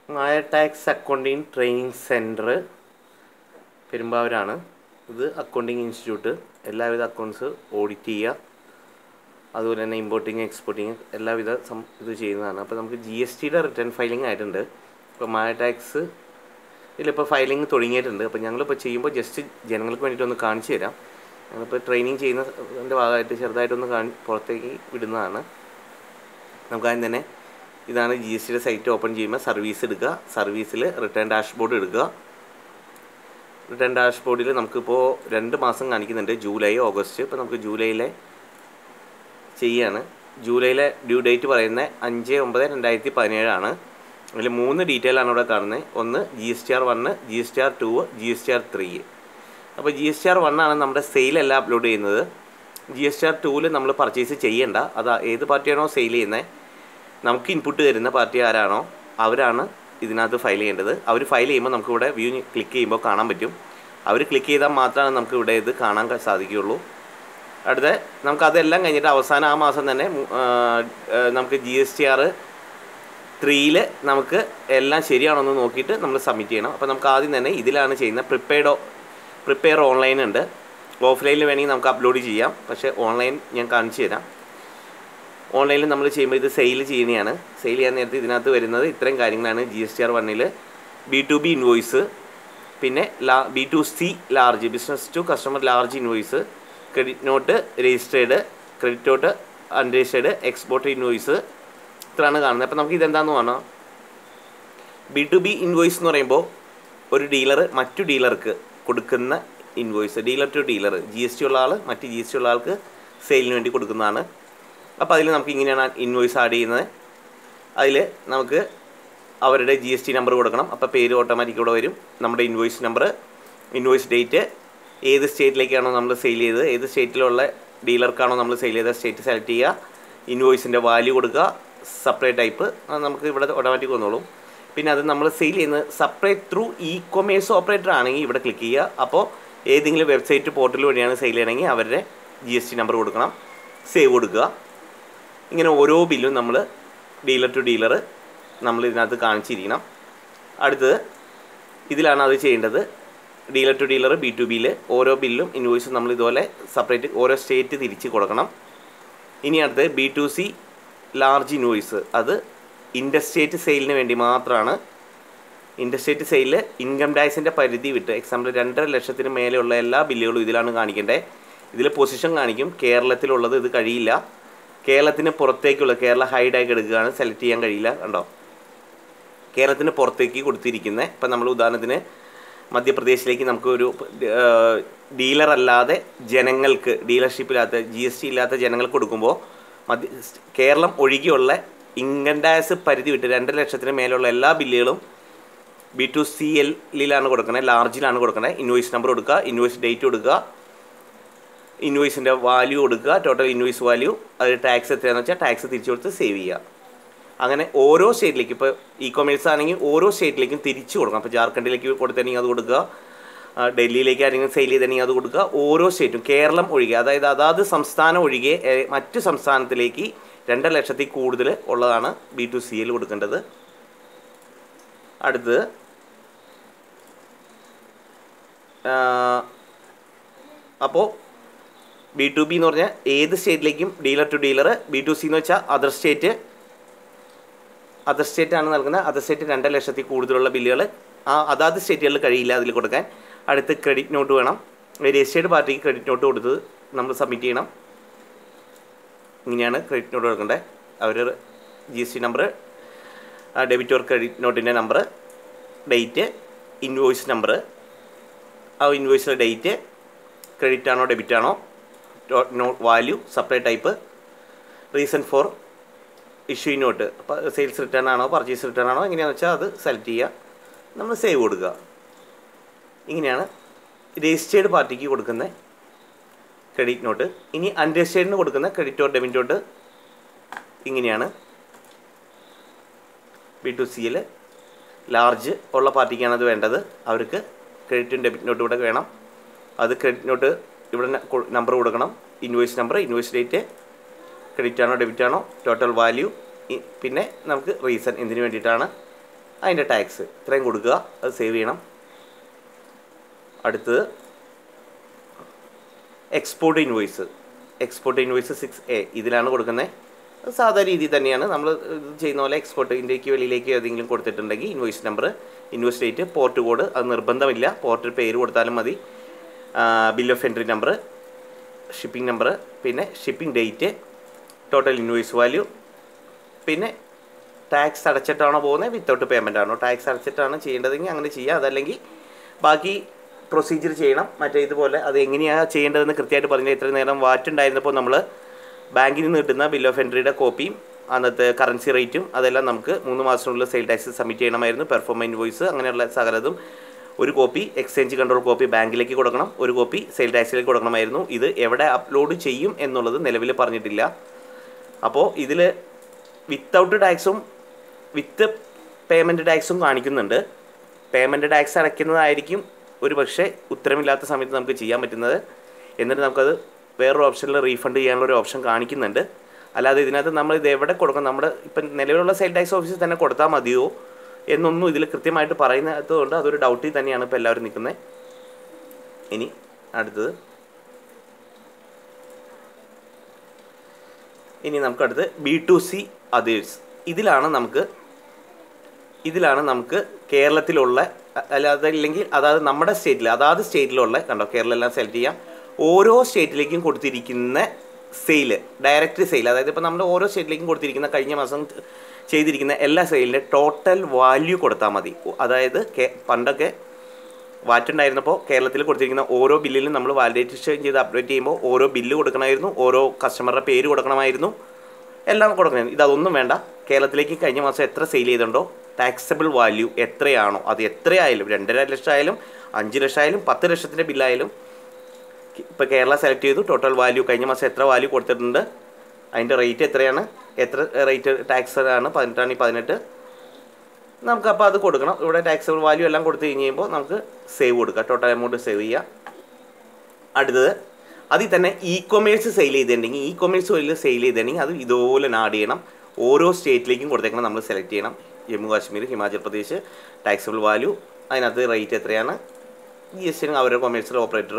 മായ tax accounting training centre പെരുമ്പാവൂരാണ് ഇത് accounting institute എല്ലാവിധ അക്കൗണ്ട്സ് ഓഡിറ്റ് ചെയ്യുക അതുപോലെ തന്നെ ഇമ്പോർട്ടിങ് എക്സ്പോർട്ടിങ് എല്ലാവിധ സം ഇത് ചെയ്യുന്നതാണ് അപ്പോൾ നമുക്ക് ജി എസ് ടിയുടെ റിട്ടേൺ ഫയലിംഗ് ആയിട്ടുണ്ട് ഇപ്പോൾ മായ ടാക്സ് ഇതിലിപ്പോൾ ഫയലിംഗ് തുടങ്ങിയിട്ടുണ്ട് അപ്പോൾ ഞങ്ങളിപ്പോൾ ചെയ്യുമ്പോൾ ജസ്റ്റ് ജനങ്ങൾക്ക് വേണ്ടിയിട്ട് ഒന്ന് കാണിച്ചു തരാം ഞങ്ങളിപ്പോൾ ട്രെയിനിങ് ചെയ്യുന്നതിൻ്റെ ഭാഗമായിട്ട് ചെറുതായിട്ടൊന്ന് കാണി പുറത്തേക്ക് വിടുന്നതാണ് നമുക്കാദ്യം തന്നെ ഇതാണ് ജി എസ് ടിയുടെ സൈറ്റ് ഓപ്പൺ ചെയ്യുമ്പോൾ സർവീസ് എടുക്കുക സർവീസിൽ റിട്ടേൺ ഡാഷ്ബോർഡ് എടുക്കുക റിട്ടേൺ ഡാഷ്ബോർഡിൽ നമുക്കിപ്പോൾ രണ്ട് മാസം കാണിക്കുന്നുണ്ട് ജൂലൈ ഓഗസ്റ്റ് ഇപ്പോൾ നമുക്ക് ജൂലൈയിലെ ചെയ്യാണ് ജൂലൈയിലെ ഡ്യൂ ഡേറ്റ് പറയുന്നത് അഞ്ച് ഒമ്പത് രണ്ടായിരത്തി പതിനേഴാണ് അതിൽ മൂന്ന് ഡീറ്റെയിൽ ആണ് ഇവിടെ കാണുന്നത് ഒന്ന് G S T R one G S T R two G S T R three അപ്പോൾ ജി എസ് ടി ആർ വണ്ണാണ് നമ്മുടെ സെയിലെല്ലാം അപ്ലോഡ് ചെയ്യുന്നത് ജി എസ് ടി ആർ ടൂവിൽ നമ്മൾ പർച്ചേസ് ചെയ്യേണ്ട അത് ഏത് പാർട്ടിയാണോ സെയിൽ ചെയ്യുന്നത് നമുക്ക് ഇൻപുട്ട് തരുന്ന പാർട്ടി ആരാണോ അവരാണ് ഇതിനകത്ത് ഫയൽ ചെയ്യേണ്ടത് അവർ ഫയൽ ചെയ്യുമ്പോൾ നമുക്കിവിടെ വ്യൂ ക്ലിക്ക് ചെയ്യുമ്പോൾ കാണാൻ പറ്റും അവർ ക്ലിക്ക് ചെയ്താൽ മാത്രമാണ് നമുക്ക് ഇവിടെ ഇത് കാണാൻ ക- സാധിക്കുകയുള്ളൂ അടുത്ത നമുക്ക് അതെല്ലാം കഴിഞ്ഞിട്ട് അവസാനം ആ മാസം തന്നെ മു- ആ, ആ, നമുക്ക് ജി എസ് ടി ആർ ത്രീയിൽ നമുക്ക് എല്ലാം ശരിയാണോ എന്ന് നോക്കിയിട്ട് നമ്മൾ സബ്മിറ്റ് ചെയ്യണം അപ്പോൾ നമുക്ക് ആദ്യം തന്നെ ഇതിലാണ് ചെയ്യുന്നത് പ്രിപ്പയർഡ് പ്രിപ്പയർ ഓൺലൈൻ ഉണ്ട് ഓഫ്ലൈനിൽ വേണമെങ്കിൽ നമുക്ക് അപ്ലോഡ് ചെയ്യാം പക്ഷേ ഓൺലൈൻ ഞാൻ കാണിച്ചു തരാം ഓൺലൈനിൽ നമ്മൾ ചെയ്യുമ്പോൾ ഇത് സെയിൽ ചെയ്യുന്നതാണ് സെയിൽ ചെയ്യാൻ നേരത്തെ ഇതിനകത്ത് വരുന്നത് ഇത്രയും കാര്യങ്ങളാണ് ജി എസ് ടി ആർ വണ്ണിൽ ബി ടു ബി ഇൻവോയ്സ് പിന്നെ ലാ B to C large business to customer large invoice credit note registered credit note unregistered export invoice ഇത്രയാണ് കാണുന്നത് അപ്പോൾ നമുക്ക് ഇതെന്താണെന്ന് പറഞ്ഞാൽ ബി ടു ബി ഇൻവോയ്സ് എന്ന് പറയുമ്പോൾ ഒരു ഡീലർ മറ്റു ഡീലർക്ക് കൊടുക്കുന്ന invoice dealer to dealer G S T ഉള്ള ആൾ മറ്റ് ജി എസ് ടി ഉള്ള ആൾക്ക് സെയിലിന് വേണ്ടി കൊടുക്കുന്നതാണ് അപ്പോൾ അതിൽ നമുക്ക് ഇങ്ങനെയാണ് ഇൻവോയ്സ് ആഡ് ചെയ്യുന്നത് അതിൽ നമുക്ക് അവരുടെ ജി എസ് ടി നമ്പർ കൊടുക്കണം അപ്പോൾ പേര് ഓട്ടോമാറ്റിക് ഇവിടെ വരും നമ്മുടെ ഇൻവോയ്സ് നമ്പർ ഇൻവോയ്സ് ഡേറ്റ് ഏത് സ്റ്റേറ്റിലേക്കാണോ നമ്മൾ സെയിൽ ചെയ്തത് ഏത് സ്റ്റേറ്റിലുള്ള ഡീലർക്കാണോ നമ്മൾ സെയിൽ ചെയ്ത സ്റ്റേറ്റ് സെലക്ട് ചെയ്യുക ഇൻവോയ്സിൻ്റെ വാല്യൂ കൊടുക്കുക സെപ്പറേറ്റ് ടൈപ്പ് നമുക്ക് ഇവിടെ ഓട്ടോമാറ്റിക് വന്നോളും പിന്നെ അത് നമ്മൾ സെയിൽ ചെയ്യുന്നത് separate through e commerce operator ആണെങ്കിൽ ഇവിടെ ക്ലിക്ക് ചെയ്യുക അപ്പോൾ ഏതെങ്കിലും വെബ്സൈറ്റ് പോർട്ടൽ വഴിയാണ് സെയിൽ ചെയ്യണമെങ്കിൽ അവരുടെ ജി എസ് ടി നമ്പർ കൊടുക്കണം സേവ് കൊടുക്കുക ഇങ്ങനെ ഓരോ ബില്ലും നമ്മൾ ഡീലർ ടു ഡീലർ നമ്മൾ ഇതിനകത്ത് കാണിച്ചിരിക്കണം അടുത്തത് ഇതിലാണ് അത് ചെയ്യേണ്ടത് dealer to dealer B to ബിയിൽ ഓരോ ബില്ലും ഇൻവോയ്സും നമ്മൾ ഇതുപോലെ സെപ്പറേറ്റ് ഓരോ സ്റ്റേറ്റ് തിരിച്ച് കൊടുക്കണം ഇനി അടുത്തത് B to C large invoice അത് ഇൻഡസ്ട്രേറ്റ് സെയിലിന് വേണ്ടി മാത്രമാണ് ഇൻഡസ്ട്രേറ്റ് സെയിലിൽ ഇൻകം ടാക്സിൻ്റെ പരിധി വിട്ട് എക്സാമ്പിൾ രണ്ടര ലക്ഷത്തിന് മേലെയുള്ള എല്ലാ ബില്ലുകളും ഇതിലാണ് കാണിക്കേണ്ടത് ഇതിൽ പൊസിഷൻ കാണിക്കും കേരളത്തിലുള്ളത് ഇത് കഴിയില്ല കേരളത്തിന് പുറത്തേക്കുള്ള കേരള ഹൈഡാക്കി എടുക്കുകയാണ് സെലക്ട് ചെയ്യാൻ കഴിയില്ല കണ്ടോ കേരളത്തിന് പുറത്തേക്ക് കൊടുത്തിരിക്കുന്നത് ഇപ്പം നമ്മൾ ഉദാഹരണത്തിന് മധ്യപ്രദേശിലേക്ക് നമുക്ക് ഒരു ഡീലർ അല്ലാതെ ജനങ്ങൾക്ക് ഡീലർഷിപ്പില്ലാത്ത ജി എസ് ടി ഇല്ലാത്ത ജനങ്ങൾക്ക് കൊടുക്കുമ്പോൾ മധ്യ കേരളം ഒഴികെയുള്ള ഇൻകം ടാക്സ് പരിധി വിട്ട് രണ്ട് ലക്ഷത്തിന് മേലുള്ള എല്ലാ ബില്ലുകളും ബി ടു സി എല്ലിലാണ് കൊടുക്കുന്നത് ലാർജിലാണ് കൊടുക്കുന്നത് ഇൻവോയ്സ് നമ്പർ കൊടുക്കുക ഇൻവോയ്സ് ഡേറ്റ് കൊടുക്കുക ഇൻവോയ്സിൻ്റെ വാല്യൂ കൊടുക്കുക ടോട്ടൽ ഇൻവോയ്സ് വാല്യൂ അത് ടാക്സ് എത്രയാണെന്ന് വെച്ചാൽ ടാക്സ് തിരിച്ചു കൊടുത്ത് സേവ് ചെയ്യുക അങ്ങനെ ഓരോ സ്റ്റേറ്റിലേക്കും ഇപ്പോൾ ഇ കൊമേഴ്സ് ആണെങ്കിൽ ഓരോ സ്റ്റേറ്റിലേക്കും തിരിച്ചു കൊടുക്കണം അപ്പോൾ ജാർഖണ്ഡിലേക്ക് കൊടുത്തിട്ടുണ്ടെങ്കിൽ അത് കൊടുക്കുക ആ, ഡൽഹിയിലേക്ക് ആരെങ്കിലും സെയിൽ ചെയ്തിട്ടുണ്ടെങ്കിൽ അത് കൊടുക്കുക ഓരോ സ്റ്റേറ്റും കേരളം ഒഴികെ അതായത് അതാത് സംസ്ഥാനം ഒഴികെ ഏ, മറ്റു സംസ്ഥാനത്തിലേക്ക് രണ്ടര ലക്ഷത്തിൽ കൂടുതൽ ഉള്ളതാണ് ബി ടു സി എൽ കൊടുക്കേണ്ടത് അടുത്തത് അപ്പോൾ ബി ടു ബി എന്ന് പറഞ്ഞാൽ ഏത് സ്റ്റേറ്റിലേക്കും dealer to dealer B to C എന്ന് വെച്ചാൽ അതർ സ്റ്റേറ്റ് അതർ സ്റ്റേറ്റ് ആണ് നൽകുന്നത് അതർ സ്റ്റേറ്റ് രണ്ടര ലക്ഷത്തിൽ കൂടുതലുള്ള ബില്ലുകൾ ആ അതാത് സ്റ്റേറ്റുകളിൽ കഴിയില്ല അതിൽ കൊടുക്കാൻ അടുത്ത് ക്രെഡിറ്റ് നോട്ട് വേണം രജിസ്റ്റേർഡ് പാർട്ടിക്ക് ക്രെഡിറ്റ് നോട്ട് കൊടുത്ത് നമ്മൾ സബ്മിറ്റ് ചെയ്യണം ഇങ്ങനെയാണ് ക്രെഡിറ്റ് നോട്ട് കൊടുക്കേണ്ടത് അവർ G S T number debit or credit നോട്ടിൻ്റെ നമ്പർ ഡേറ്റ് ഇൻവോയ്സ് നമ്പർ ആ ഇൻവോയ്സിലെ ഡേറ്റ് ക്രെഡിറ്റ് ആണോ ഡെബിറ്റ് ആണോ no value separate type reason for issue note അപ്പോൾ സെയിൽസ് റിട്ടേൺ ആണോ പർച്ചേസ് റിട്ടേൺ ആണോ എങ്ങനെയാണെന്ന് വെച്ചാൽ അത് സെലക്ട് ചെയ്യുക നമ്മൾ സേവ് കൊടുക്കുക ഇങ്ങനെയാണ് രജിസ്റ്റേർഡ് പാർട്ടിക്ക് കൊടുക്കുന്ന ക്രെഡിറ്റ് നോട്ട് ഇനി അൺരജിസ്റ്റേർഡിന് കൊടുക്കുന്ന ക്രെഡിറ്റ് നോട്ട് ഡെബിറ്റ് നോട്ട് ഇങ്ങനെയാണ് ബി ടു സിയിൽ ലാർജ് ഉള്ള പാർട്ടിക്കാണ് അത് വേണ്ടത് അവർക്ക് ക്രെഡിറ്റും ഡെബിറ്റ് നോട്ടും ഇവിടെ വേണം അത് ക്രെഡിറ്റ് നോട്ട് ഇവിടെ നമ്പർ കൊടുക്കണം invoice number invoice date credit ആണോ ഡെബിറ്റ് ആണോ ടോട്ടൽ വാല്യൂ പിന്നെ നമുക്ക് റീസൺ എന്തിനു വേണ്ടിയിട്ടാണ് അതിൻ്റെ ടാക്സ് ഇത്രയും കൊടുക്കുക അത് സേവ് ചെയ്യണം അടുത്തത് export invoice export invoice six A ഇതിലാണ് കൊടുക്കുന്നത് സാധാ രീതി തന്നെയാണ് നമ്മൾ ഇത് ചെയ്യുന്ന പോലെ എക്സ്പോർട്ട് ഇന്ത്യക്ക് വെളിയിലേക്ക് ഏതെങ്കിലും കൊടുത്തിട്ടുണ്ടെങ്കിൽ invoice number invoice date port code അത് നിർബന്ധമില്ല പോർട്ടിൽ പേര് കൊടുത്താലും മതി bill of entry number shipping number പിന്നെ shipping date total invoice value പിന്നെ ടാക്സ് അടച്ചിട്ടാണോ പോകുന്നത് വിത്തൗട്ട് പേയ്മെൻ്റ് ആണോ ടാക്സ് അടച്ചിട്ടാണ് ചെയ്യേണ്ടതെങ്കിൽ അങ്ങനെ ചെയ്യുക അതല്ലെങ്കിൽ ബാക്കി പ്രൊസീജിയർ ചെയ്യണം മറ്റേ ഇതുപോലെ അത് എങ്ങനെയാണ് ചെയ്യേണ്ടതെന്ന് കൃത്യമായിട്ട് പറഞ്ഞാൽ ഇത്ര നേരം വാറ്റ് ഉണ്ടായിരുന്നപ്പോൾ നമ്മൾ ബാങ്കിൽ നിന്ന് കിട്ടുന്ന ബിൽ ഓഫ് എൻട്രിയുടെ കോപ്പിയും അന്നത്തെ കറൻസി റേറ്റും അതെല്ലാം നമുക്ക് മൂന്ന് മാസത്തിനുള്ളിൽ സെയിൽ ടാക്സ് സബ്മിറ്റ് ചെയ്യണമായിരുന്നു പെർഫോമൻസ് ഇൻവോയ്സ് അങ്ങനെയുള്ള സകലതും ഒരു കോപ്പി എക്സ്ചേഞ്ച് കൺട്രോൾ കോപ്പി ബാങ്കിലേക്ക് കൊടുക്കണം ഒരു കോപ്പി സെയിൽ ടാക്സിലേക്ക് കൊടുക്കണമായിരുന്നു ഇത് എവിടെ അപ്ലോഡ് ചെയ്യും എന്നുള്ളത് നിലവിൽ പറഞ്ഞിട്ടില്ല അപ്പോൾ ഇതിൽ വിത്തൗട്ട് ടാക്സും വിത്ത് പേയ്മെൻറ്റ് ടാക്സും കാണിക്കുന്നുണ്ട് പേയ്മെൻറ്റ് ടാക്സ് അടയ്ക്കുന്നതായിരിക്കും ഒരു പക്ഷേ ഉത്തരമില്ലാത്ത സമയത്ത് നമുക്ക് ചെയ്യാൻ പറ്റുന്നത് എന്നിട്ട് നമുക്കത് വേറൊരു ഓപ്ഷനിൽ റീഫണ്ട് ചെയ്യാനുള്ള ഒരു ഓപ്ഷൻ കാണിക്കുന്നുണ്ട് അല്ലാതെ ഇതിനകത്ത് നമ്മൾ ഇത് എവിടെ കൊടുക്കണം നമ്മുടെ ഇപ്പം നിലവിലുള്ള സെയിൽ ടാക്സ് ഓഫീസിൽ തന്നെ കൊടുത്താൽ മതിയോ എന്നൊന്നും ഇതിൽ കൃത്യമായിട്ട് പറയുന്നതുകൊണ്ട് അതൊരു ഡൗട്ടിൽ തന്നെയാണ് ഇപ്പോൾ എല്ലാവരും നിൽക്കുന്നത് ഇനി അടുത്തത് ഇനി നമുക്ക് അടുത്ത് ബി ടു സി അതേഴ്സ് ഇതിലാണ് നമുക്ക് ഇതിലാണ് നമുക്ക് കേരളത്തിലുള്ള അ- അല്ലാതെ ഇല്ലെങ്കിൽ അതായത് നമ്മുടെ സ്റ്റേറ്റിൽ അതാത് സ്റ്റേറ്റിലുള്ള കണ്ടോ കേരളം എല്ലാം സെലക്ട് ചെയ്യാം ഓരോ സ്റ്റേറ്റിലേക്കും കൊടുത്തിരിക്കുന്ന സെയിൽ ഡയറക്റ്റ് സെയിൽ അതായത് ഇപ്പോൾ നമ്മൾ ഓരോ സ്റ്റേറ്റിലേക്കും കൊടുത്തിരിക്കുന്ന കഴിഞ്ഞ മാസം ചെയ്തിരിക്കുന്ന എല്ലാ സെയിലിൻ്റെ ടോട്ടൽ വാല്യൂ കൊടുത്താൽ മതി അതായത് കേ- പണ്ടൊക്കെ വാറ്റ് ഉണ്ടായിരുന്നപ്പോൾ കേരളത്തിൽ കൊടുത്തിരിക്കുന്ന ഓരോ ബില്ലിലും നമ്മൾ വാലിഡേഷൻ ചെയ്ത് അപ്ഡേറ്റ് ചെയ്യുമ്പോൾ ഓരോ ബില്ല് കൊടുക്കണമായിരുന്നു ഓരോ കസ്റ്റമറുടെ പേര് കൊടുക്കണമായിരുന്നു എല്ലാം കൊടുക്കണം ഇതൊന്നും വേണ്ട കേരളത്തിലേക്ക് കഴിഞ്ഞ മാസം എത്ര സെയിൽ ചെയ്തിട്ടുണ്ടോ ടാക്സബിൾ വാല്യൂ എത്രയാണോ അത് എത്രയായാലും രണ്ടര ലക്ഷം ആയാലും അഞ്ച് ലക്ഷം ആയാലും പത്ത് ലക്ഷത്തിൻ്റെ ബില്ലായാലും ഇപ്പോൾ കേരള സെലക്ട് ചെയ്തു ടോട്ടൽ വാല്യൂ കഴിഞ്ഞ മാസം എത്ര വാല്യൂ കൊടുത്തിട്ടുണ്ട് അതിൻ്റെ റേറ്റ് എത്രയാണ് എത്ര റേറ്റ് ടാക്സ് ആണ് പതിനെട്ടാണ് പതിനെട്ട് നമുക്ക് അപ്പോൾ അത് കൊടുക്കണം ഇവിടെ ടാക്സബിൾ വാല്യൂ എല്ലാം കൊടുത്തു കഴിഞ്ഞ് കഴിയുമ്പോൾ നമുക്ക് സേവ് കൊടുക്കാം ടോട്ടൽ എമൗണ്ട് സേവ് ചെയ്യുക അടുത്തത് അതിൽ തന്നെ ഇ കൊമേഴ്സ് സെയിൽ ചെയ്തിട്ടുണ്ടെങ്കിൽ ഇ കൊമേഴ്സ് വഴി സെയിൽ ചെയ്തിട്ടുണ്ടെങ്കിൽ അത് ഇതുപോലെ ആഡ് ചെയ്യണം ഓരോ സ്റ്റേറ്റിലേക്കും കൊടുത്തേക്കണം നമ്മൾ സെലക്ട് ചെയ്യണം ജമ്മു കാശ്മീർ ഹിമാചൽ പ്രദേശ് ടാക്സബിൾ വാല്യൂ അതിനകത്ത് റേറ്റ് എത്രയാണ് ജി എസ് ടി അവരുടെ കൊമേഴ്സ്യൽ ഓപ്പറേറ്റർ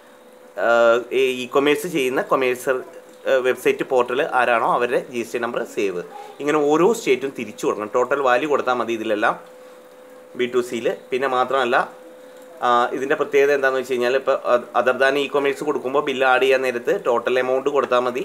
ഇ കൊമേഴ്സ് ചെയ്യുന്ന കൊമേഴ്സ്യൽ വെബ്സൈറ്റ് പോർട്ടൽ ആരാണോ അവരുടെ G S T number save ഇങ്ങനെ ഓരോ സ്റ്റേറ്റും തിരിച്ചു കൊടുക്കണം ടോട്ടൽ വാല്യൂ കൊടുത്താൽ മതി ഇതിലെല്ലാം ബി ടു സിയിൽ പിന്നെ മാത്രമല്ല ആ, ഇതിൻ്റെ പ്രത്യേകത എന്താണെന്ന് വെച്ച് കഴിഞ്ഞാൽ ഇപ്പോൾ അതർ ദാൻ ഇ കൊമേഴ്സ് കൊടുക്കുമ്പോൾ ബില്ല് ആഡ് ചെയ്യാൻ നേരത്ത് ടോട്ടൽ എമൗണ്ട് കൊടുത്താൽ മതി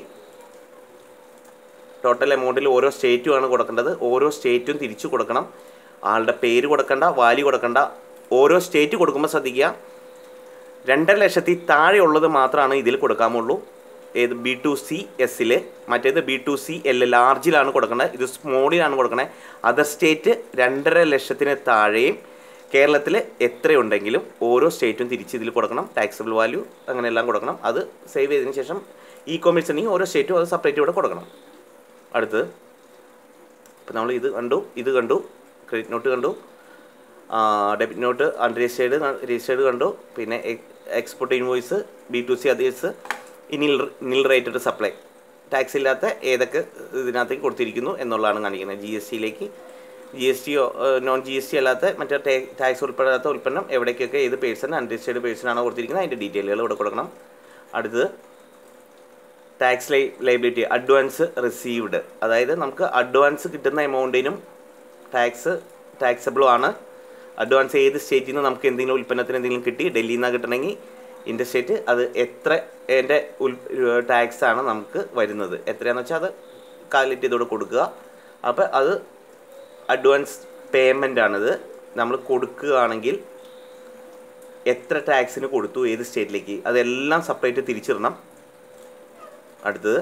ടോട്ടൽ എമൗണ്ടിൽ ഓരോ സ്റ്റേറ്റുമാണ് കൊടുക്കേണ്ടത് ഓരോ സ്റ്റേറ്റും തിരിച്ചു കൊടുക്കണം ആളുടെ പേര് കൊടുക്കണ്ട വാല്യൂ കൊടുക്കണ്ട ഓരോ സ്റ്റേറ്റ് കൊടുക്കുമ്പോൾ ശ്രദ്ധിക്കുക രണ്ടര ലക്ഷത്തി താഴെയുള്ളത് മാത്രമാണ് ഇതിൽ കൊടുക്കാമുള്ളൂ ഏത് ബി ടു സി എസ്സിൽ മറ്റേത് ബി ടു സി എൽ ലാർജിലാണ് കൊടുക്കുന്നത് ഇത് സ്മോളിലാണ് കൊടുക്കണത് അതർ സ്റ്റേറ്റ് രണ്ടര ലക്ഷത്തിന് താഴെയും കേരളത്തിൽ എത്രയുണ്ടെങ്കിലും ഓരോ സ്റ്റേറ്റും തിരിച്ച് ഇതിൽ കൊടുക്കണം ടാക്സബിൾ വാല്യൂ അങ്ങനെ എല്ലാം കൊടുക്കണം അത് സേവ് ചെയ്തതിന് ശേഷം ഇ കോമേഴ്സ് ഉണ്ടെങ്കിൽ ഓരോ സ്റ്റേറ്റും അത് സെപ്പറേറ്റ് ഇവിടെ കൊടുക്കണം അടുത്തത് ഇപ്പം നമ്മൾ ഇത് കണ്ടു ഇത് കണ്ടു ക്രെഡിറ്റ് നോട്ട് കണ്ടു ഡെബിറ്റ് നോട്ട് അൺരജിസ്റ്റേർഡ് രജിസ്റ്റേർഡ് കണ്ടു പിന്നെ export invoice B to C others ഇനി നിൽ റേറ്റഡ് സപ്ലൈ ടാക്സ് ഇല്ലാത്ത ഏതൊക്കെ ഇതിനകത്തേക്ക് കൊടുത്തിരിക്കുന്നു എന്നുള്ളതാണ് കാണിക്കുന്നത് ജി എസ് ടിയിലേക്ക് G S T non G S T അല്ലാത്ത മറ്റേ ടാക്സ് ഉൾപ്പെടാത്ത ഉൽപ്പന്നം എവിടേക്കൊക്കെ ഏത് പേഴ്സൺ അൺരജിസ്റ്റേർഡ് പേഴ്സൺ ആണോ കൊടുത്തിരിക്കുന്നത് അതിൻ്റെ ഡീറ്റെയിലുകൾ ഇവിടെ കൊടുക്കണം അടുത്തത് ടാക്സ് ലൈ ലൈബിലിറ്റി അഡ്വാൻസ് റിസീവ്ഡ് അതായത് നമുക്ക് അഡ്വാൻസ് കിട്ടുന്ന എമൗണ്ടിനും ടാക്സ് ടാക്സബിളും ആണ് അഡ്വാൻസ് ഏത് സ്റ്റേറ്റിൽ നിന്ന് നമുക്ക് എന്തെങ്കിലും ഉൽപ്പന്നത്തിന് എന്തെങ്കിലും കിട്ടി ഡൽഹിയിൽ നിന്നാണ് കിട്ടണമെങ്കിൽ ഇൻ്റെ സ്റ്റേറ്റ് അത് എത്ര എൻ്റെ ഉൽ ടാക്സ് ആണ് നമുക്ക് വരുന്നത് എത്രയാണെന്ന് വെച്ചാൽ അത് കാൽക്കുലേറ്റ് ചെയ്തോടെ കൊടുക്കുക അപ്പോൾ അത് അഡ്വാൻസ് പേയ്മെൻ്റ് ആണിത് നമ്മൾ കൊടുക്കുകയാണെങ്കിൽ എത്ര ടാക്സിന് കൊടുത്തു ഏത് സ്റ്റേറ്റിലേക്ക് അതെല്ലാം സെപ്പറേറ്റ് തിരിച്ചിടണം അടുത്തത്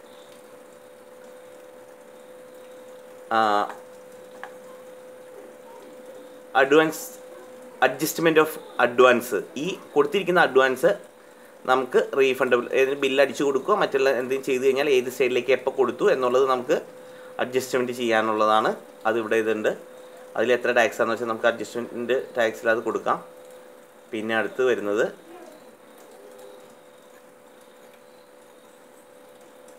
അഡ്വാൻസ് അഡ്ജസ്റ്റ്മെൻറ്റ് ഓഫ് അഡ്വാൻസ് ഈ കൊടുത്തിരിക്കുന്ന അഡ്വാൻസ് നമുക്ക് റീഫണ്ടബിൾ ഏതെങ്കിലും ബില്ല് അടിച്ചു കൊടുക്കുകയോ മറ്റുള്ള എന്തെങ്കിലും ചെയ്ത് കഴിഞ്ഞാൽ ഏത് സ്റ്റേറ്റിലേക്ക് എപ്പോൾ കൊടുത്തു എന്നുള്ളത് നമുക്ക് അഡ്ജസ്റ്റ്മെൻറ്റ് ചെയ്യാനുള്ളതാണ് അത് ഇവിടെ ഇതുണ്ട് അതിൽ എത്ര ടാക്സ് ആണെന്ന് വെച്ചാൽ നമുക്ക് അഡ്ജസ്റ്റ്മെൻറ്റ് ടാക്സിൽ അത് കൊടുക്കാം പിന്നെ അടുത്ത് വരുന്നത്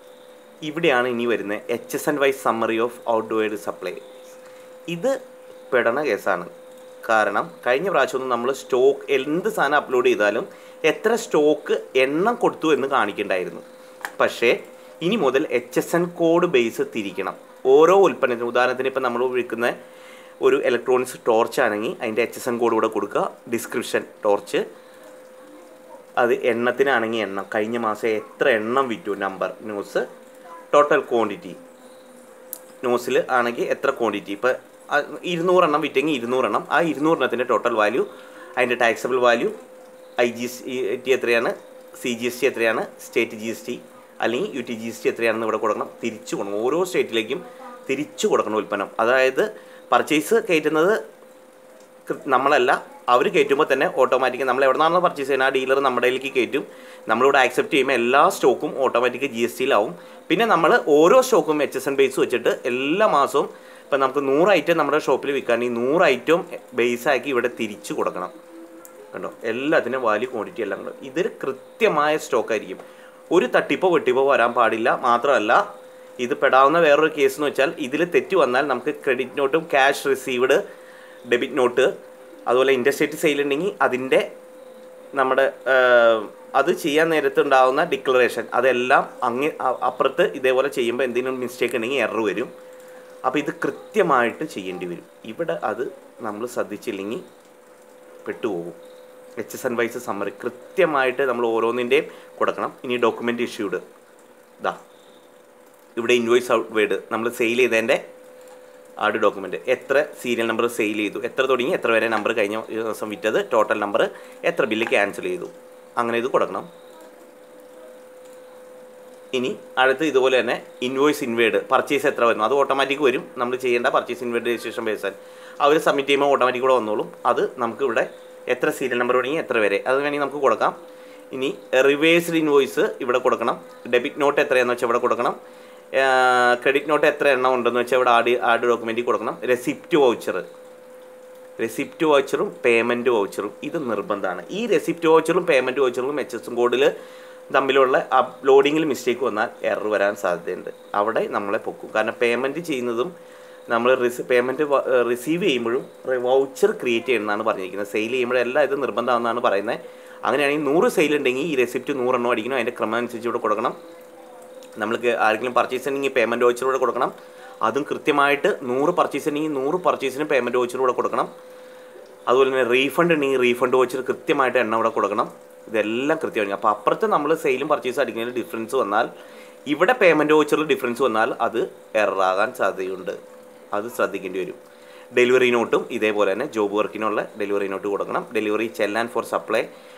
ഇവിടെയാണ് ഇനി വരുന്നത് H S N wise summary of outward supply ഇത് പെടണ കേസാണ് കാരണം കഴിഞ്ഞ പ്രാവശ്യമൊന്നും നമ്മൾ സ്റ്റോക്ക് എന്ത് സാധനം അപ്ലോഡ് ചെയ്താലും എത്ര സ്റ്റോക്ക് എണ്ണം കൊടുത്തു എന്ന് കാണിക്കണ്ടായിരുന്നു പക്ഷേ ഇനി മുതൽ H S N code base തിരിക്കണം ഓരോ ഉൽപ്പന്നത്തിനും ഉദാഹരണത്തിന് ഇപ്പം നമ്മൾ വിൽക്കുന്ന ഒരു ഇലക്ട്രോണിക്സ് ടോർച്ച് ആണെങ്കിൽ അതിൻ്റെ എച്ച് എസ് എൻ കോഡ് കൂടെ കൊടുക്കുക ഡിസ്ക്രിപ്ഷൻ ടോർച്ച് അത് എണ്ണത്തിനാണെങ്കിൽ എണ്ണം കഴിഞ്ഞ മാസം എത്ര എണ്ണം വിറ്റു നമ്പർ ന്യൂസ് ടോട്ടൽ ക്വാണ്ടിറ്റി ന്യൂസിൽ ആണെങ്കിൽ എത്ര ക്വാണ്ടിറ്റി ഇപ്പോൾ ഇരുന്നൂറെണ്ണം വിറ്റെങ്കിൽ ഇരുന്നൂറെണ്ണം ആ ഇരുന്നൂറെണ്ണത്തിൻ്റെ ടോട്ടൽ വാല്യൂ അതിൻ്റെ taxable value I G S T എത്രയാണ് സി ജി എസ് ടി എത്രയാണ് സ്റ്റേറ്റ് ജി എസ് ടി അല്ലെങ്കിൽ U T G S T എത്രയാണെന്ന് ഇവിടെ കൊടുക്കണം തിരിച്ചു കൊടുക്കണം ഓരോ സ്റ്റേറ്റിലേക്കും തിരിച്ചു കൊടുക്കണം ഉൽപ്പന്നം അതായത് പർച്ചേസ് കയറ്റുന്നത് കൃ- നമ്മളല്ല അവർ കയറ്റുമ്പോൾ തന്നെ ഓട്ടോമാറ്റിക് നമ്മൾ എവിടെ നിന്നാണോ പർച്ചേസ് ചെയ്യുന്നത് ആ ഡീലർ നമ്മുടെ കയ്യിലേക്ക് കയറ്റും നമ്മളിവിടെ ആക്സെപ്റ്റ് ചെയ്യുമ്പോൾ എല്ലാ സ്റ്റോക്കും ഓട്ടോമാറ്റിക് ജി എസ് ടിയിലാവും പിന്നെ നമ്മൾ ഓരോ സ്റ്റോക്കും എച്ച് എസ് എൻ ബേസ് വെച്ചിട്ട് എല്ലാ മാസവും ഇപ്പം നമുക്ക് നൂറ് ഐറ്റം നമ്മുടെ ഷോപ്പിൽ വിൽക്കുകയാണെങ്കിൽ നൂറ് ഐറ്റം ബേസാക്കി ഇവിടെ തിരിച്ചു കൊടുക്കണം കണ്ടോ എല്ലാത്തിനും വാല്യൂ ക്വാണ്ടിറ്റി എല്ലാം കണ്ടോ ഇതൊരു കൃത്യമായ സ്റ്റോക്ക് ആയിരിക്കും ഒരു തട്ടിപ്പോ വെട്ടിപ്പോ വരാൻ പാടില്ല മാത്രമല്ല ഇത് പെടാവുന്ന വേറൊരു കേസ് എന്ന് വെച്ചാൽ ഇതിൽ തെറ്റ് വന്നാൽ നമുക്ക് ക്രെഡിറ്റ് നോട്ടും ക്യാഷ് റിസീവ്ഡ് ഡെബിറ്റ് നോട്ട് അതുപോലെ ഇൻഡസ്ട്രേറ്റ് സെയിൽ ഉണ്ടെങ്കിൽ അതിൻ്റെ നമ്മുടെ ആ, അത് ചെയ്യാൻ നേരത്ത് ഉണ്ടാകുന്ന ഡിക്ലറേഷൻ അതെല്ലാം അങ്ങ് അ- അപ്പുറത്ത് ഇതേപോലെ ചെയ്യുമ്പോൾ എന്തെങ്കിലും മിസ്റ്റേക്ക് ഉണ്ടെങ്കിൽ എറർ വരും അപ്പോൾ ഇത് കൃത്യമായിട്ട് ചെയ്യേണ്ടി വരും ഇവിടെ അത് നമ്മൾ ശ്രദ്ധിച്ചില്ലെങ്കിൽ പെട്ടുപോകും H S N wise summary കൃത്യമായിട്ട് നമ്മൾ ഓരോന്നിൻ്റെയും കൊടുക്കണം ഇനി ഡോക്യുമെൻ്റ് ഇഷ്യൂഡ് ഇതാ ഇവിടെ ഇൻവോയ്സ് ഔട്ട് വേഡ് നമ്മൾ സെയിൽ ചെയ്തതിൻ്റെ ആഡ് ഡോക്യുമെൻ്റ് എത്ര സീരിയൽ നമ്പർ സെയിൽ ചെയ്തു എത്ര തുടങ്ങി എത്ര വരെ നമ്പർ കഴിഞ്ഞ ദിവസം വിറ്റത് ടോട്ടൽ നമ്പർ എത്ര ബില്ല് ക്യാൻസൽ ചെയ്തു അങ്ങനെ ഇത് കൊടുക്കണം ഇനി അടുത്ത് ഇതുപോലെ തന്നെ ഇൻവോയ്സ് ഇൻവേഡ് പർച്ചേസ് എത്ര വരുന്നു അത് ഓട്ടോമാറ്റിക് വരും നമ്മൾ ചെയ്യേണ്ട പർച്ചേസ് ഇൻവേഡ് രജിസ്ട്രേഷൻ ബേസാൻ അവർ സബ്മിറ്റ് ചെയ്യുമ്പോൾ ഓട്ടോമാറ്റിക് കൂടെ വന്നോളും അത് നമുക്ക് ഇവിടെ എത്ര സീരിയൽ നമ്പർ തുടങ്ങി എത്ര വരെ അത് വേണമെങ്കിൽ നമുക്ക് കൊടുക്കാം ഇനി റിവേഴ്സ്ഡ് ഇൻവോയ്സ് ഇവിടെ കൊടുക്കണം ഡെബിറ്റ് നോട്ട് എത്രയാണെന്ന് വെച്ചാൽ ഇവിടെ കൊടുക്കണം ക്രെഡിറ്റ് നോട്ട് എത്ര എണ്ണം ഉണ്ടെന്ന് വെച്ചാൽ ഇവിടെ ആഡ് ആഡ് ഡോക്യുമെൻറ്റിൽ കൊടുക്കണം റെസിപ്റ്റ് വൗച്ചർ റെസിപ്റ്റ് വൗച്ചറും പേയ്മെൻറ്റ് വൗച്ചറും ഇത് നിർബന്ധമാണ് ഈ റെസിപ്റ്റ് വൗച്ചറും പേയ്മെൻറ്റ് വൗച്ചറും എച്ച് എസും കോഡിൽ തമ്മിലുള്ള അപ്ലോഡിങ്ങിൽ മിസ്റ്റേക്ക് വന്നാൽ എറർ വരാൻ സാധ്യതയുണ്ട് അവിടെ നമ്മളെ പൊക്കും കാരണം പേയ്മെൻറ്റ് ചെയ്യുന്നതും നമ്മൾ റിസി പേയ്മെൻറ്റ് റിസീവ് ചെയ്യുമ്പോഴും വൗച്ചർ ക്രിയേറ്റ് ചെയ്യണമെന്നാണ് പറഞ്ഞിരിക്കുന്നത് സെയിൽ ചെയ്യുമ്പോഴും എല്ലാം ഇത് നിർബന്ധമാണെന്നാണ് പറയുന്നത് അങ്ങനെയാണെങ്കിൽ നൂറ് സെയിൽ ഉണ്ടെങ്കിൽ ഈ റെസിപ്റ്റ് നൂറെണ്ണം അടിക്കണം അതിൻ്റെ ക്രമം അനുസരിച്ച് ഇവിടെ കൊടുക്കണം നമ്മൾക്ക് ആരെങ്കിലും പർച്ചേസ് ഉണ്ടെങ്കിൽ പേയ്മെൻറ്റ് വൗച്ചർ കൂടെ കൊടുക്കണം അതും കൃത്യമായിട്ട് നൂറ് പർച്ചേസ് ഉണ്ടെങ്കിൽ നൂറ് പർച്ചേസിന് പേയ്മെൻറ്റ് വൗച്ചർ കൂടെ കൊടുക്കണം അതുപോലെ തന്നെ റീഫണ്ട് ഉണ്ടെങ്കിൽ റീഫണ്ട് വൗച്ചർ കൃത്യമായിട്ട് എണ്ണം ഇവിടെ കൊടുക്കണം ഇതെല്ലാം കൃത്യമായിരിക്കും അപ്പോൾ അപ്പുറത്ത് നമ്മൾ സെയിലും പർച്ചേസ് അടിക്കുന്നതിൽ ഡിഫറൻസ് വന്നാൽ ഇവിടെ പേയ്മെൻറ്റ് വൗച്ചറിൽ ഡിഫറൻസ് വന്നാൽ അത് എററാകാൻ സാധ്യതയുണ്ട് അത് ശ്രദ്ധിക്കേണ്ടി വരും ഡെലിവറി നോട്ടും ഇതേപോലെ തന്നെ ജോബ് വർക്കിനുള്ള ഡെലിവറി നോട്ട് കൊടുക്കണം delivery challan for supply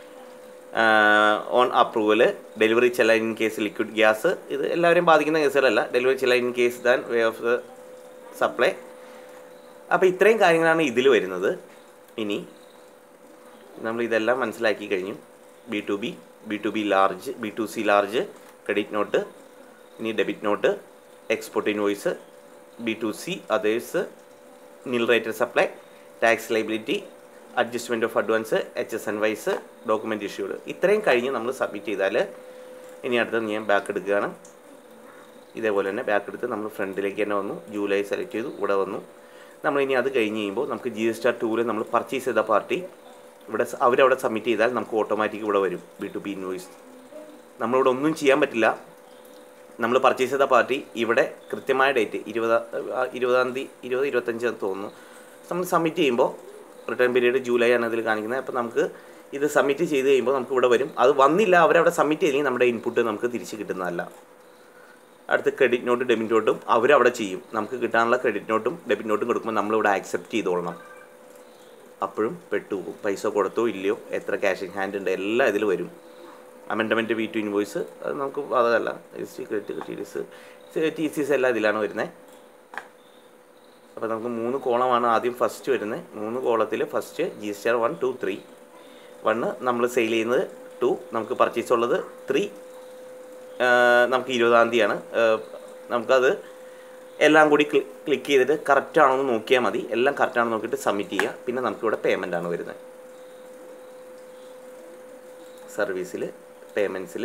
on approval delivery challan in case liquid gas ഇത് എല്ലാവരെയും ബാധിക്കുന്ന കേസുകളല്ല delivery challan in case than way of supply അപ്പോൾ ഇത്രയും കാര്യങ്ങളാണ് ഇതിൽ വരുന്നത് ഇനി നമ്മൾ ഇതെല്ലാം മനസ്സിലാക്കി കഴിഞ്ഞു B to B B to B large B to C large credit note ഇനി debit note export invoice B to C others nil rated supply tax liability adjustment of advance H S N wise document issued ഇത്രയും കഴിഞ്ഞ് നമ്മൾ submit ചെയ്താൽ ഇനി അടുത്തത് ഞാൻ back എടുക്കുകയാണ് ഇതേപോലെ തന്നെ ബാക്ക് എടുത്ത് നമ്മൾ ഫ്രണ്ടിലേക്ക് തന്നെ വന്നു ജൂലൈ സെലക്ട് ചെയ്തു ഇവിടെ വന്നു നമ്മൾ ഇനി അത് കഴിഞ്ഞ് കഴിയുമ്പോൾ നമുക്ക് ജി എസ് ടി ആർ ടൂവിൽ നമ്മൾ പർച്ചേസ് ചെയ്ത പാർട്ടി ഇവിടെ സ- അവരവിടെ സബ്മിറ്റ് ചെയ്താൽ നമുക്ക് ഓട്ടോമാറ്റിക് ഇവിടെ വരും ബി ടു ബി ഇൻവോയ്സ് നമ്മളിവിടെ ഒന്നും ചെയ്യാൻ പറ്റില്ല നമ്മൾ പർച്ചേസ് ചെയ്ത പാർട്ടി ഇവിടെ കൃത്യമായ ഡേറ്റ് ഇരുപതാം ഇരുപതാം തീയതി ഇരുപത് ഇരുപത്തഞ്ച് എന്ന് തോന്നുന്നു നമ്മൾ സബ്മിറ്റ് ചെയ്യുമ്പോൾ റിട്ടേൺ പീരീഡ് ജൂലൈ ആണ് ഇതിൽ കാണിക്കുന്നത് അപ്പോൾ നമുക്ക് ഇത് സബ്മിറ്റ് ചെയ്ത് കഴിയുമ്പോൾ നമുക്ക് ഇവിടെ വരും അത് വന്നില്ല അവരവിടെ സബ്മിറ്റ് ചെയ്തെങ്കിൽ നമ്മുടെ ഇൻപുട്ട് നമുക്ക് തിരിച്ച് കിട്ടുന്നതല്ല അടുത്ത ക്രെഡിറ്റ് നോട്ടും ഡെബിറ്റ് നോട്ടും അവരവിടെ ചെയ്യും നമുക്ക് കിട്ടാനുള്ള ക്രെഡിറ്റ് നോട്ടും ഡെബിറ്റ് നോട്ടും കൊടുക്കുമ്പോൾ നമ്മളിവിടെ ആക്സെപ്റ്റ് ചെയ്തോളണം അപ്പോഴും പെട്ടുപോകും പൈസ കൊടുത്തോ ഇല്ലയോ എത്ര ക്യാഷ് ഇൻ ഹാൻഡ് ഉണ്ട് എല്ലാം ഇതിൽ വരും അമെൻഡമെൻറ്റ് വി ടു ഇൻവോയ്സ് അത് നമുക്ക് അതല്ല S T credit T D S T C S എല്ലാം ഇതിലാണ് വരുന്നത് അപ്പോൾ നമുക്ക് മൂന്ന് കോളമാണ് ആദ്യം ഫസ്റ്റ് വരുന്നത് മൂന്ന് കോളത്തിൽ first G S T R one two three one നമ്മൾ സെയിൽ ചെയ്യുന്നത് ടു നമുക്ക് പർച്ചേസ് ഉള്ളത് ത്രീ നമുക്ക് ഇരുപതാം തീയതിയാണ് നമുക്കത് എല്ലാം കൂടി ക്ലിക്ക് ചെയ്തിട്ട് കറക്റ്റ് ആണോ എന്ന് നോക്കിയാൽ മതി എല്ലാം കറക്റ്റ് ആണെന്ന് നോക്കിയിട്ട് സബ്മിറ്റ് ചെയ്യുക പിന്നെ നമുക്കിവിടെ പേയ്മെൻ്റ് ആണ് വരുന്നത് സർവീസിൽ പേയ്മെൻറ്റ്സിൽ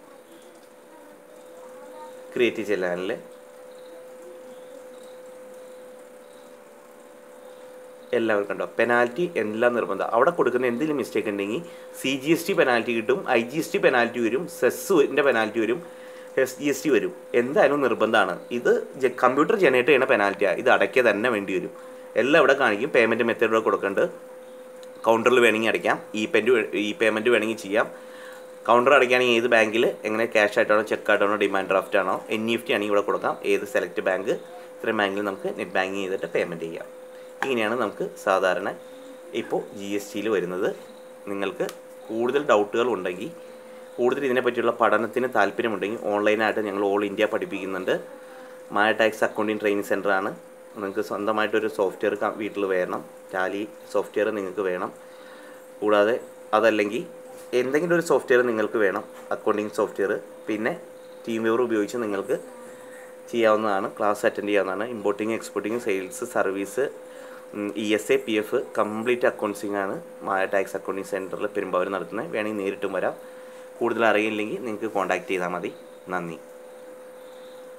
ക്രിയേറ്റ് ചെല്ലാനിൽ എല്ലാവർക്കും കണ്ടോ പെനാൽറ്റി എല്ലാം നിർബന്ധം അവിടെ കൊടുക്കുന്ന എന്തെങ്കിലും മിസ്റ്റേക്ക് ഉണ്ടെങ്കിൽ C G S T penalty കിട്ടും I G S T penalty വരും സെസ്സിൻ്റെ പെനാൽറ്റി വരും എസ് ജി എസ് ടി വരും എന്തായാലും നിർബന്ധമാണ് ഇത് കമ്പ്യൂട്ടർ ജനറേറ്റ് ചെയ്യുന്ന പെനാൽറ്റിയാണ് ഇത് അടയ്ക്കുക തന്നെ വേണ്ടി വരും എല്ലാം ഇവിടെ കാണിക്കും പേയ്മെൻറ്റ് മെത്തേഡ് കൊടുക്കേണ്ടത് കൗണ്ടറിൽ വേണമെങ്കിൽ അടയ്ക്കാം ഇ പെൻറ്റ് ഇ പേയ്മെൻറ്റ് വേണമെങ്കിൽ ചെയ്യാം കൗണ്ടർ അടയ്ക്കുകയാണെങ്കിൽ ഏത് ബാങ്കിൽ എങ്ങനെ ക്യാഷ് ആയിട്ടാണോ ചെക്ക് ആയിട്ടാണോ ഡിമാൻഡ് ഡ്രാഫ്റ്റ് ആണോ എൻ ഇ എഫ് ടി ആണെങ്കിൽ ഇവിടെ കൊടുക്കാം ഏത് സെലക്ട് ബാങ്ക് ഇത്രയും ബാങ്കിൽ നമുക്ക് നെറ്റ് ബാങ്കിങ് ചെയ്തിട്ട് പേയ്മെൻറ്റ് ചെയ്യാം ഇങ്ങനെയാണ് നമുക്ക് സാധാരണ ഇപ്പോൾ ജി എസ് ടിയിൽ വരുന്നത് നിങ്ങൾക്ക് കൂടുതൽ ഡൗട്ടുകൾ ഉണ്ടെങ്കിൽ കൂടുതൽ ഇതിനെപ്പറ്റിയുള്ള പഠനത്തിന് താല്പര്യമുണ്ടെങ്കിൽ ഓൺലൈനായിട്ട് ഞങ്ങൾ ഓൾ ഇന്ത്യ പഠിപ്പിക്കുന്നുണ്ട് മായ ടാക്സ് അക്കൗണ്ടിങ് ട്രെയിനിങ് സെൻ്ററാണ് നിങ്ങൾക്ക് സ്വന്തമായിട്ടൊരു സോഫ്റ്റ്വെയർ വീട്ടിൽ വേണം ടാലി സോഫ്റ്റ്വെയർ നിങ്ങൾക്ക് വേണം കൂടാതെ അതല്ലെങ്കിൽ എന്തെങ്കിലും ഒരു സോഫ്റ്റ്വെയർ നിങ്ങൾക്ക് വേണം അക്കൗണ്ടിങ് സോഫ്റ്റ്വെയർ പിന്നെ ടീം വ്യൂവർ ഉപയോഗിച്ച് നിങ്ങൾക്ക് ചെയ്യാവുന്നതാണ് ക്ലാസ് അറ്റൻഡ് ചെയ്യാവുന്നതാണ് importing exporting sales service E S A P F complete accounting ആണ് മായ ടാക്സ് അക്കൗണ്ടിങ് സെൻറ്ററിൽ പെരുമ്പാവൂർ നടത്തുന്നത് വേണമെങ്കിൽ നേരിട്ടും വരാം കൂടുതൽ അറിയില്ലെങ്കിൽ നിങ്ങൾക്ക് കോൺടാക്റ്റ് ചെയ്താൽ മതി നന്ദി